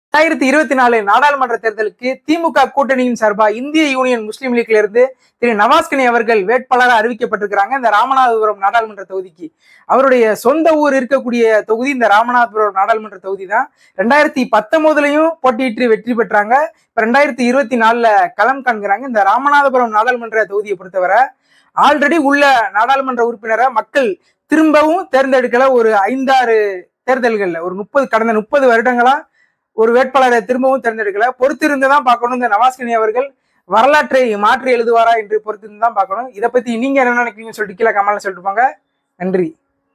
ரெண்டாயிரத்தி இருபத்தி நாலு நாடாளுமன்ற தேர்தலுக்கு திமுக கூட்டணியின் சார்பா இந்திய யூனியன் முஸ்லீம் லீக்ல இருந்து திரு நவாஸ்கனி அவர்கள் வேட்பாளராக அறிவிக்கப்பட்டிருக்கிறாங்க இந்த ராமநாதபுரம் நாடாளுமன்ற தொகுதிக்கு அவருடைய சொந்த ஊர் இருக்கக்கூடிய தொகுதி இந்த ராமநாதபுரம் நாடாளுமன்ற தொகுதி தான் ரெண்டாயிரத்தி பத்தொன்பதுலயும் போட்டியிட்டு வெற்றி பெற்றாங்க இப்ப ரெண்டாயிரத்தி இருபத்தி நாலுல களம் காண்கிறாங்க இந்த ராமநாதபுரம் நாடாளுமன்ற தொகுதியை பொறுத்தவரை ஆல்ரெடி உள்ள நாடாளுமன்ற உறுப்பினரை மக்கள் திரும்பவும் தேர்ந்தெடுக்கல ஒரு ஐந்தாறு தேர்தல்கள்ல ஒரு முப்பது கடந்த முப்பது வருடங்களா ஒரு வேட்பாளரை திரும்பவும் தேர்ந்தெடுக்கல பொறுத்திருந்து தான் பார்க்கணும் இந்த நவாஸ்கனி அவர்கள் வரலாற்றை மாற்றி எழுதுவாரா என்று பொறுத்திருந்து தான் பார்க்கணும் இதை பத்தி நீங்க என்ன நினைக்கிறீங்கன்னு சொல்லிட்டு கீழே கமெண்ட்ல சொல்லிட்டு போங்க நன்றி